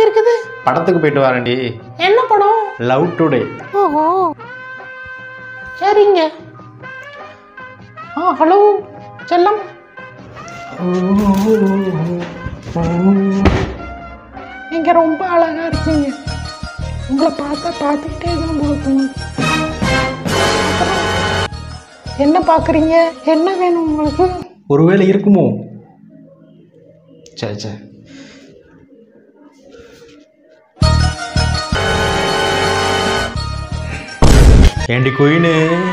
இருக்குது படத்துக்கு போயிட்டு வரேன்டி என்ன படம் லவ் டுடே ஓஹோ சரிங்க ஆ ஹலோ செல்லம் நீங்க ரொம்ப அழகா இருக்கீங்க உங்களை பார்த்தா பார்த்துக்கிட்டே தான் போல தோணுது அப்புறம், என்ன பார்க்குறீங்க என்ன வேணும் உங்களுக்கு ஒருவேளை இருக்குமோ சே சே ஏண்டி குயினு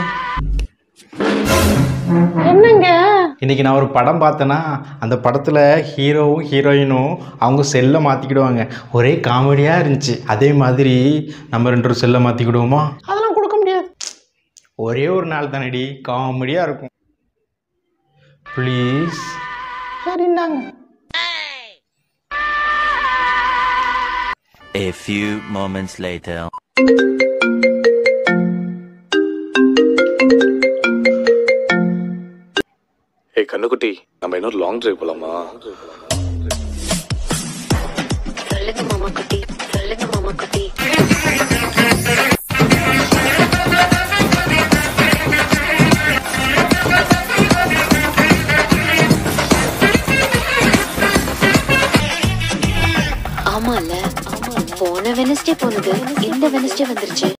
என்னங்க இன்னைக்கு நான் ஒரு படம் பார்த்தேன்னா அந்த படத்தில் ஹீரோவும் ஹீரோயினும் அவங்க செல்லை மாற்றிக்கிடுவாங்க ஒரே காமெடியாக இருந்துச்சு அதே மாதிரி நம்ம ரெண்டு பேரும் செல்லை மாற்றிக்கிடுவோமா அதெல்லாம் கொடுக்க முடியாது ஒரே ஒரு நாள் தானடி காமெடியாக இருக்கும் ப்ளீஸ் சரி இந்தாங்க A few moments later. ஏய் கண்ணுக்குட்டி நம்ம இன்னொரு லாங் டிரைவ் போலாமா சொல்லுங்க மாமா குட்டி சொல்லுங்க மாமா குட்டி ஆமால போன வெனஸ்டே போனது இந்த வெனஸ்டே வந்துருச்சு